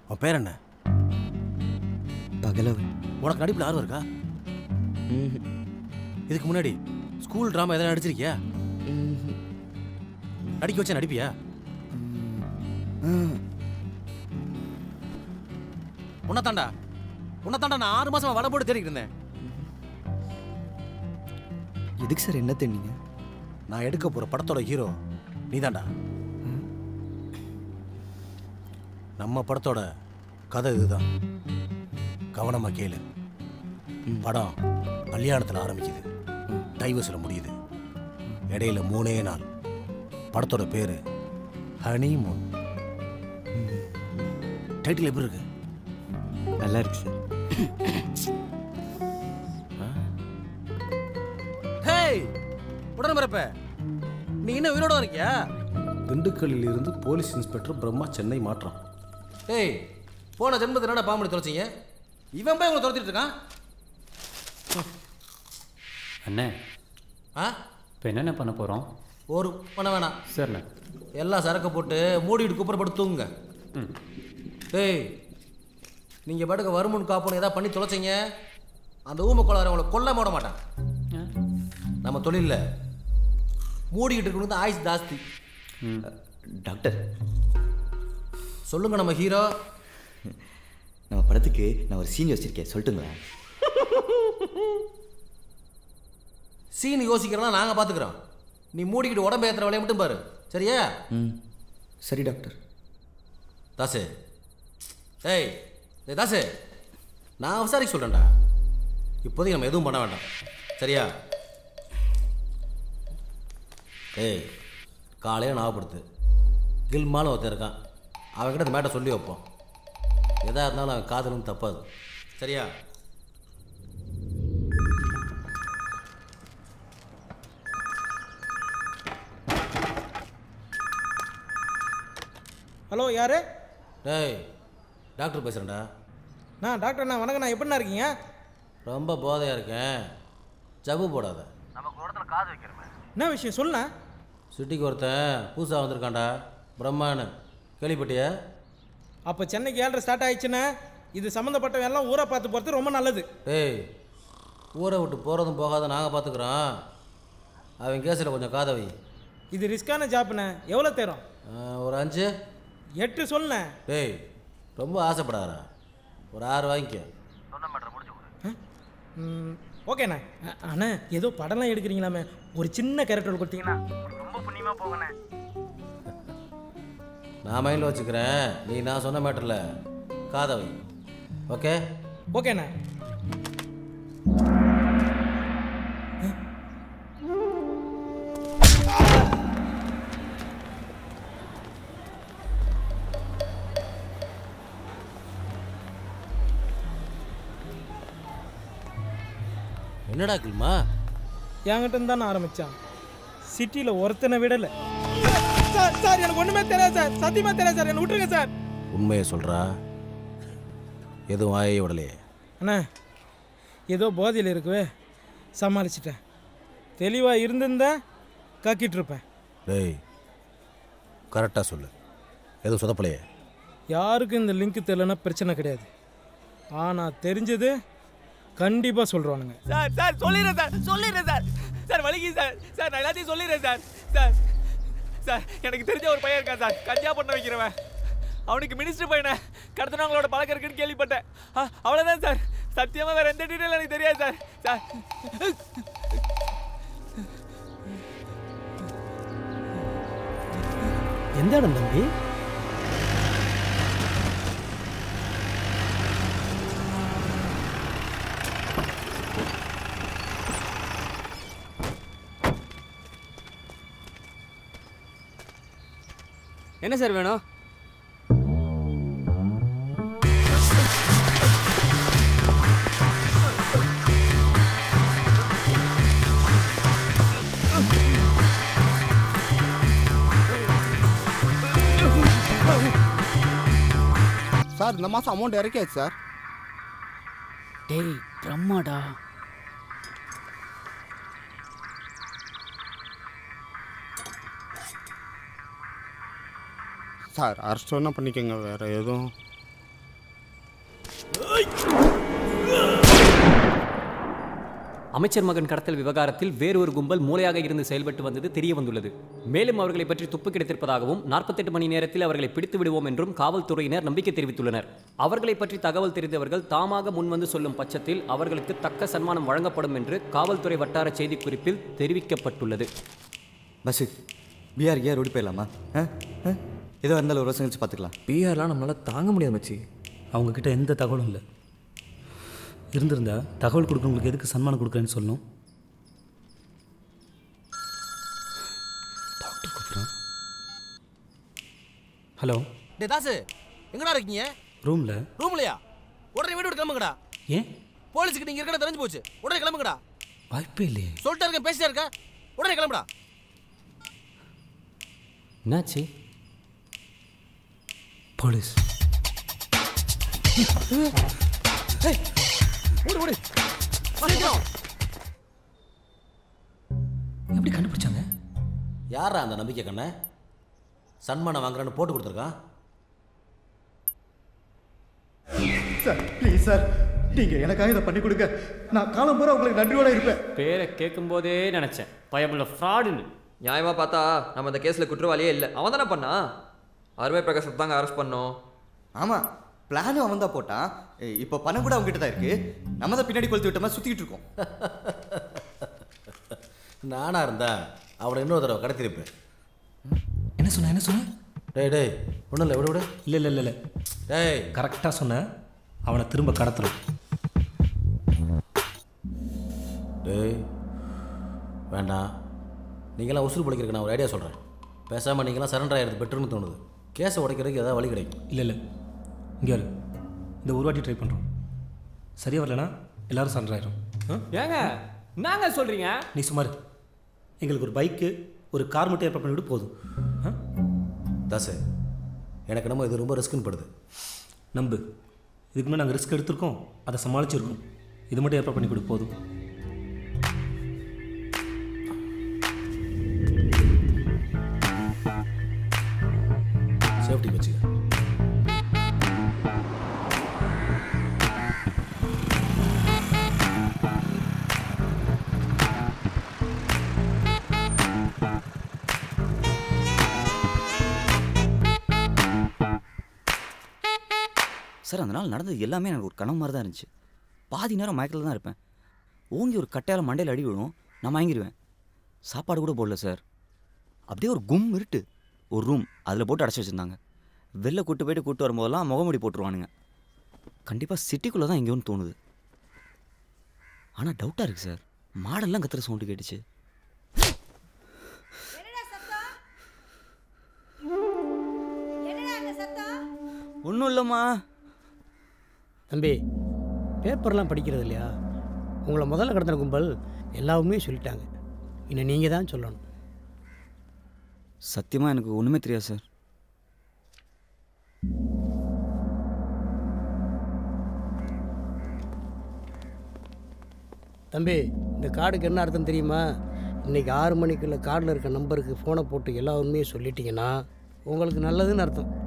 உன் பேர் என்ன பகலவன் உனக்கு நடிப்பில் ஆர்வம் இருக்கா இதுக்கு முன்னாடி ஸ்கூல் ட்ராமா எதனா நடிச்சிருக்கியா நடிக்க வச்சா நடிப்பியா உன்னத்தாண்டா உன்னத்தாண்டா நான் ஆறு மாசமா வடை போட்டு தேடிக்கிட்டு இருந்தேன் எதுக்கு சார் என்ன தேடினீங்க நான் எடுக்க போற படத்தோட ஹீரோ நீதான்டா நம்ம படத்தோட கதை இதுதான் கவனமா கேளு படம் கல்யாணத்தில் ஆரம்பிக்குது டைவர்ஸில் முடியுது இடையில மூணே நாள் படத்தோட பேரு ஹனிமூன் டைட்டில் எப்படி இருக்கு நல்லா இருக்கு சார் ஹேய் உடனே மறப்ப நீ இன்னும் உயிரோட இருக்கியா திண்டுக்கல்லில் இருந்து போலீஸ் இன்ஸ்பெக்டர் பிரம்மா சென்னை மாற்றம் ஏய் போன ஜென்மத்தில் என்னடா பாம்பு தொலைச்சிங்க இவன் போய் உங்களை துரத்திட்டு இருக்கான் அண்ணே ஆ இப்போ என்னென்ன பண்ண போகிறோம் ஒரு பண்ண வேணாம் சரிண்ணே எல்லாம் சரக்கு போட்டு மூடிட்டு குப்புறப்பட்டு தூங்குங்க ம் ஏய் நீங்கள் பாட்டுக்கு வருமுன் காப்புன்னு ஏதாவது பண்ணி தொலைச்சிங்க அந்த ஊமை கொள்ளார உங்களை கொல்ல போட மாட்டான் ஆ. நம்ம தொழிலில் மூடிக்கிட்டு இருக்கணும் ஆயுஸ் ஜாஸ்தி ம் டாக்டர் சொல்லுங்க நம்ம ஹீரோ நம்ம படத்துக்கு நான் ஒரு சீன் வச்சிருக்கேன் சொல்லட்டுங்களா சீன் யோசிக்கிறதா நாங்கள் பார்த்துக்குறோம் நீ மூடிக்கிட்டு உடம்பு ஏற்றுற வேலையை மட்டும் பாரு சரியா ம் சரி டாக்டர் தாசு ஏய் டேய் தாசு நான் விசாரிக்க சொல்கிறேன்டா இப்போதைக்கு நம்ம எதுவும் பண்ண வேண்டாம் சரியா ஏய் காலையில் ஞாபகப்படுத்து கில்மாலும் ஒருத்தன் இருக்கான் அவன்கிட்ட இந்த மேட்டை சொல்லி வைப்போம் எதா இருந்தாலும் அவன் காதலும் தப்பாது சரியா ஹலோ யாரு டேய் டாக்டர் பேசுகிறேன்டா நான் டாக்டர் நான் வணக்கம் நான் எப்படிண்ணா இருக்கீங்க ரொம்ப போதையாக இருக்கேன் ஜபு போடாத என்ன விஷயம் சொல்லுண்ணா சிட்டிக்கு ஒருத்தன் புதுசாக வந்திருக்கான்டா பிரம்மான்னு கேள்விப்பட்டியா அப்போ சென்னைக்கு ஏழரை ஸ்டார்ட் ஆயிடுச்சுன்னா இது சம்மந்தப்பட்ட எல்லாம் ஊரை பார்த்து போகிறது ரொம்ப நல்லது டேய் ஊரை விட்டு போகிறதும் போகாத நாங்கள் பார்த்துக்குறோம் அவன் கேஸில் கொஞ்சம் காதவை இது ரிஸ்கான ஜாப்ண்ணே எவ்வளோ தேரும் ஒரு அஞ்சு எட்டு சொல்லுண்ணே டேய் ரொம்ப ஆசைப்படாதடா ஒரு ஆறு வாங்கிக்க ம், ஓகேண்ணே அ- அண்ணே ஏதோ படம்லாம் எடுக்கிறீங்களாமே ஒரு சின்ன கேரக்டர் கொடுத்தீங்கன்னா ரொம்ப புண்ணியமாக போகண்ணே நான் மைண்டில் வச்சுக்கிறேன் நீ நான் சொன்ன மேட்டரில் காதவை ஓகே ஓகேண்ணே என்னடா கில்மா என்கிட்ட இருந்து தானே ஆரம்பித்தான் சிட்டியில் ஒருத்தனை விடலை சார் சார் எனக்கு ஒன்றுமே தெரியாது சார் சத்தியமாக தெரியாது சார் என்னை விட்டுருங்க சார் உண்மையை சொல்கிறா எதுவும் வாயை விடலையே அண்ணா ஏதோ போதையில் இருக்குவே சமாளிச்சிட்டேன் தெளிவாக இருந்திருந்தா கக்கிட்டு இருப்பேன் டேய் கரெக்டாக சொல்லு எதுவும் சொதப்பலையே யாருக்கும் இந்த லிங்க் தெரியலனா பிரச்சனை கிடையாது ஆனால் தெரிஞ்சது கண்டிப்பாக சொல்கிறானுங்க சார் சார் சொல்லிடுறேன் சார் சொல்லிடுறேன் சார் சார் வலிக்கு சார் சார் நான் எல்லாத்தையும் சொல்லிடுறேன் சார் சார் சார் எனக்கு தெரிஞ்ச ஒரு பையன் இருக்கான் சார் கஞ்சா பண்ண வைக்கிறவன் அவனுக்கு மினிஸ்டர் பையனை கடத்தினவங்களோட பழக்கம் இருக்குன்னு கேள்விப்பட்டேன் ஆ, அவ்வளவுதான் சார் சத்தியமா வேற எந்த டீட்டெயில் எனக்கு தெரியாது சார் சார் எந்த இடம் தம்பி என்ன சார் வேணும் சார் இந்த மாதம் அமௌண்ட் இறக்கியாச்சு சார் டேய் பிரம்மாடா சார் அரெஸ்ட் வேணா பண்ணிக்கோங்க வேறு எதுவும் அமைச்சர் மகன் கடத்தல் விவகாரத்தில் வேறொரு கும்பல் மூளையாக இருந்து செயல்பட்டு வந்தது தெரிய வந்துள்ளது மேலும் அவர்களை பற்றி துப்பு கிடைத்திருப்பதாகவும் நாற்பத்தெட்டு மணி நேரத்தில் அவர்களை பிடித்து விடுவோம் என்றும் காவல்துறையினர் நம்பிக்கை தெரிவித்துள்ளனர் அவர்களை பற்றி தகவல் தெரிந்தவர்கள் தாமாக முன்வந்து சொல்லும் பட்சத்தில் அவர்களுக்கு தக்க சன்மானம் வழங்கப்படும் என்று காவல்துறை வட்டார செய்திக்குறிப்பில் தெரிவிக்கப்பட்டுள்ளது பஸ்ஸு பிஆர் ஏன் ஓடி போயிடலாமா ஆ ஆ? ஏதோ இருந்தாலும் ஒரு வருஷம் கழிச்சு பார்த்துக்கலாம் பிஆர்லாம் நம்மளால் தாங்க முடியாது மச்சி அவங்கக்கிட்ட எந்த தகவலும் இல்லை இருந்திருந்தா தகவல் கொடுக்குறவங்களுக்கு எதுக்கு சன்மானம் கொடுக்குறேன்னு சொல்லணும் டாக்டர் கூப்பிட்றேன் ஹலோ டே தாசு எங்கடா இருக்கீங்க ரூமில் ரூம்லையா உடனே வீடு விட்டு கிளம்புங்கடா ஏன் போலீஸுக்கு நீங்க இருக்கிற தெரிஞ்சு போச்சு உடனே கிளம்புங்கடா வாய்ப்பே இல்லையே சொல்லிட்டே இருக்கேன் பேசிட்டே இருக்க உடனே கிளம்புடா என்னாச்சு போலீஸ் ஓடு ஓடு சீக்கிரம் எப்படி கண்டுபிடிச்சாங்க யாரா அந்த நம்பிக்கை கண்ண சன்மானம் வாங்குறேன்னு போட்டு கொடுத்துருக்கான் சார் ப்ளீஸ் சார் நீங்கள் எனக்காக இதை பண்ணி கொடுங்க நான் காலம் பூரா உங்களுக்கு நன்றியோட இருப்பேன் பேரை கேட்கும்போதே நினைச்சேன் பயமுள்ள ஃப்ராடுன்னு நியாயமாக பார்த்தா நம்ம இந்த கேஸில் குற்றவாளியே இல்லை அவன் தானே பண்ணான் அருமை பிரகாஷத்தை தாங்க அரெஸ்ட் பண்ணோம் ஆமாம் பிளானும் அவன் தான் போட்டான் ஏய், இப்போ பணம் கூட அவங்ககிட்ட தான் இருக்கு நம்ம தான் பின்னாடி கொளுத்து விட்ட மாதிரி சுற்றிக்கிட்டு இருக்கோம் நானா இருந்தா அவனை இன்னொரு தடவை கடத்திருப்பேன் என்ன சொன்ன என்ன சொன்ன டேய் டேய் ஒன்றும் இல்லை விடு விடு இல்லை இல்லை இல்லை இல்லை டேய் கரெக்டாக சொன்னேன் அவனை திரும்ப கடத்தணும் டேய் வேண்டாம் நீங்களாம் உசுறு பிடிக்கிறதுக்கு நான் ஒரு ஐடியா சொல்கிறேன் பேசாமல் நீங்களாம் சரண்டர் ஆகிறது பெட்டர்னு தோணுது கேஸை உடைக்கிறதுக்கு ஏதாவது வழி கிடைக்கும் இல்லை இல்லை இங்கே இரு. இந்த ஒரு வாட்டி ட்ரை பண்ணுறோம் சரியா வரலனா எல்லாரும் சண்டை ஆயிரும் ஆ ஏங்க நாங்க சொல்றீங்க நீ சுமார் எங்களுக்கு ஒரு பைக்கு ஒரு கார் மட்டும் ஏற்பாடு பண்ணிவிட்டு போதும் ஆ தாசு எனக்கு நம்ம இது ரொம்ப ரிஸ்க்குன்னு படுது நம்பு இதுக்கு முன்னாடி நாங்கள் ரிஸ்க் எடுத்திருக்கோம் அதை சமாளிச்சிருக்கோம் இது மட்டும் ஏற்பாடு பண்ணி கொடு போதும் சேஃப்டி வச்சுக்க சார் அந்த நாள் நடந்தது எல்லாமே எனக்கு ஒரு கனவு மாதிரி தான் இருந்துச்சு பாதி நேரம் மயக்கத்தில் தான் இருப்பேன் ஓங்கி ஒரு கட்டையால் மண்டையில் அடி விழும் நான் மயங்கிடுவேன் சாப்பாடு கூட போடல சார் அப்படியே ஒரு கும் இருட்டு ஒரு ரூம் அதில் போட்டு அடைச்சி வச்சுருந்தாங்க வெளில கூட்டு போயிட்டு கூட்டு வரும்போதெல்லாம் முகமூடி போட்டுருவானுங்க கண்டிப்பாக சிட்டிக்குள்ளே தான் எங்கேயோன்னு தோணுது ஆனால் டவுட்டாக இருக்குது சார் மாடெல்லாம் கத்துற சவுண்டு கேட்டுச்சு ஒன்றும் இல்லைம்மா தம்பி பேப்பர்லாம் படிக்கிறது இல்லையா உங்களை முதல்ல கடத்தின கும்பல் எல்லாமே சொல்லிட்டாங்க இன்னும் நீங்கள் தான் சொல்லணும் சத்தியமாக எனக்கு ஒன்றுமே தெரியாது சார் தம்பி இந்த கார்டுக்கு என்ன அர்த்தம் தெரியுமா இன்னைக்கு ஆறு மணிக்குள்ள கார்டில் இருக்க நம்பருக்கு ஃபோனை போட்டு எல்லா உண்மையும் சொல்லிட்டீங்கன்னா உங்களுக்கு நல்லதுன்னு அர்த்தம்